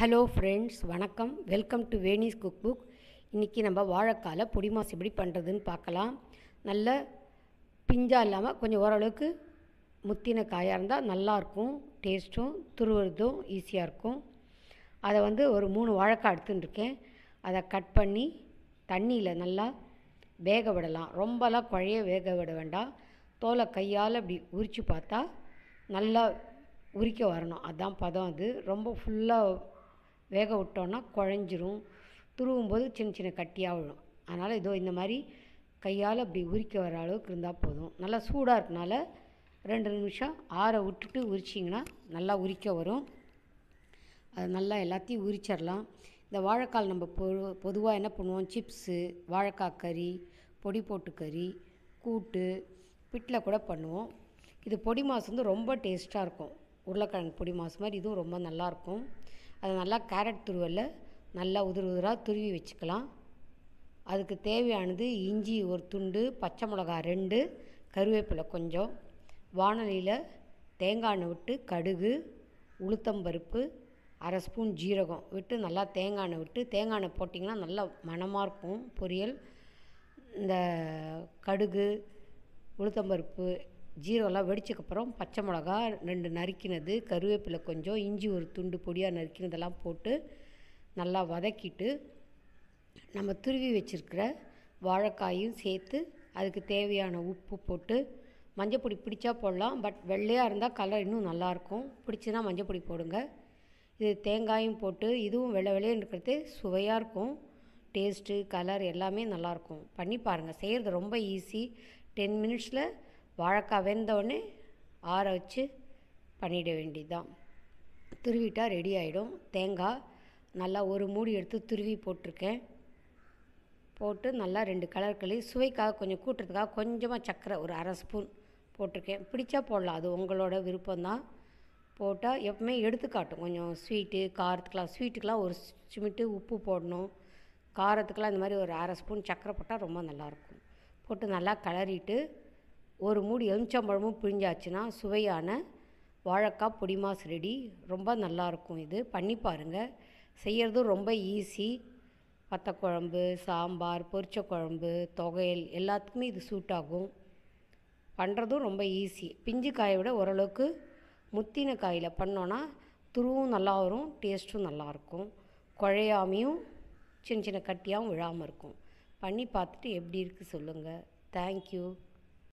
hello friends வணக்கம் welcome to Venis cook book இன்றைக்கி நம்ம வாழைக்கால பொடி மாஸ் எப்படி பண்ணுறதுன்னு பார்க்கலாம் நல்ல பிஞ்சாக இல்லாமல் கொஞ்சம் ஓரளவுக்கு முத்தின காயாக இருந்தால் நல்லாயிருக்கும் டேஸ்ட்டும் துருவுறதும் ஈஸியாக இருக்கும் அதை வந்து ஒரு மூணு வாழைக்காய் எடுத்துன்னு இருக்கேன் அதை கட் பண்ணி தண்ணியில் நல்லா வேக விடலாம் ரொம்பலாம் குழைய வேக விட வேண்டாம் தோலை கையால் இப்படி உரித்து பார்த்தா நல்லா உரிக்க வரணும் அதான் பதம் அது ரொம்ப ஃபுல்லாக வேக விட்டோன்னா குழஞ்சிரும் துருவும் போது சின்ன சின்ன கட்டியாக விழும் அதனால் இதோ இந்த மாதிரி கையால் இப்படி உரிக்க வர அளவுக்கு இருந்தால் போதும் நல்லா சூடாக இருக்கனால ரெண்டு நிமிஷம் ஆற விட்டுட்டு உரிச்சிங்கன்னா நல்லா உரிக்க வரும் அது நல்லா எல்லாத்தையும் உரிச்சிடலாம் இந்த வாழைக்கால் நம்ம பொ பொதுவாக என்ன பண்ணுவோம் சிப்ஸு வாழைக்காய் கறி பொடி போட்டு கறி கூட்டு பிட்டில் கூட பண்ணுவோம் இது பொடி மாஸ் வந்து ரொம்ப டேஸ்ட்டாக இருக்கும் உருளைக்கிழங்கு பொடி மாஸ் மாதிரி இதுவும் ரொம்ப நல்லாயிருக்கும் அது நல்லா கேரட் துருவலில் நல்லா உதிர் உதிராக துருவி வச்சுக்கலாம் அதுக்கு தேவையானது இஞ்சி ஒரு துண்டு பச்சை மிளகா ரெண்டு கருவேப்பிலை கொஞ்சம் வானலியில் தேங்காய் எண்ணெய் விட்டு கடுகு உளுத்தம்பருப்பு அரை ஸ்பூன் ஜீரகம் விட்டு நல்லா தேங்காய் எண்ணெய் விட்டு தேங்காய் எண்ணெய் போட்டிங்கன்னா நல்லா மணமாக இருக்கும் பொரியல் இந்த கடுகு உளுத்தம்பருப்பு ஜீரகம்லாம் வெடிச்சக்கப்புறம் பச்சை மிளகா ரெண்டு நறுக்கினது கருவேப்பிலை கொஞ்சம் இஞ்சி ஒரு துண்டு பொடியாக நறுக்கினதெல்லாம் போட்டு நல்லா வதக்கிட்டு நம்ம துருவி வச்சுருக்கிற வாழைக்காயும் சேர்த்து அதுக்கு தேவையான உப்பு போட்டு மஞ்சப்பொடி பிடிச்சா போடலாம் பட் வெள்ளையாக இருந்தால் கலர் இன்னும் நல்லாயிருக்கும் பிடிச்சுன்னா மஞ்சப்பொடி போடுங்க இது தேங்காயும் போட்டு இதுவும் வெள்ளை வெள்ளைன்னு இருக்கிறது சுவையாக இருக்கும் டேஸ்ட்டு கலர் எல்லாமே நல்லாயிருக்கும் பண்ணி பாருங்கள் செய்கிறது ரொம்ப ஈஸி டென் மினிட்ஸில் வாழைக்காய் வெந்தவுடனே ஆற வச்சு பண்ணிட வேண்டியதுதான் துருவிட்டால் ரெடி ஆகிடும் தேங்காய் நல்லா ஒரு மூடி எடுத்து துருவி போட்டிருக்கேன் போட்டு நல்லா ரெண்டு கலர் களி சுவைக்காக கொஞ்சம் கூட்டுறதுக்காக கொஞ்சமாக சர்க்கரை ஒரு அரை ஸ்பூன் போட்டிருக்கேன் பிடிச்சா போடலாம் அது உங்களோட விருப்பம்தான் போட்டால் எப்பவுமே எடுத்து காட்டும் கொஞ்சம் ஸ்வீட்டு காரத்துக்கெலாம் ஸ்வீட்டுக்கெலாம் ஒரு சிமிட்டு உப்பு போடணும் காரத்துக்கெலாம் இந்த மாதிரி ஒரு அரை ஸ்பூன் சர்க்கரை போட்டால் ரொம்ப நல்லாயிருக்கும் போட்டு நல்லா கிளறிட்டு ஒரு மூடி எலுமிச்சம்பழமும் பிழிஞ்சாச்சுன்னா சுவையான வாழைக்காய் பொடி மாஸ் ரெடி ரொம்ப நல்லாயிருக்கும் இது பண்ணி பாருங்கள் செய்கிறதும் ரொம்ப ஈஸி வத்தக்குழம்பு சாம்பார் பொரிச்ச குழம்பு தொகையல் எல்லாத்துக்குமே இது சூட் ஆகும் பண்ணுறதும் ரொம்ப ஈஸி பிஞ்சு காயை விட ஓரளவுக்கு முத்தின காயில் பண்ணோன்னா துருவும் நல்லா வரும் டேஸ்ட்டும் நல்லாயிருக்கும் குழையாமையும் சின்ன சின்ன கட்டியாகவும் விழாமல் இருக்கும் பண்ணி பார்த்துட்டு எப்படி இருக்குது சொல்லுங்கள் தேங்க்யூ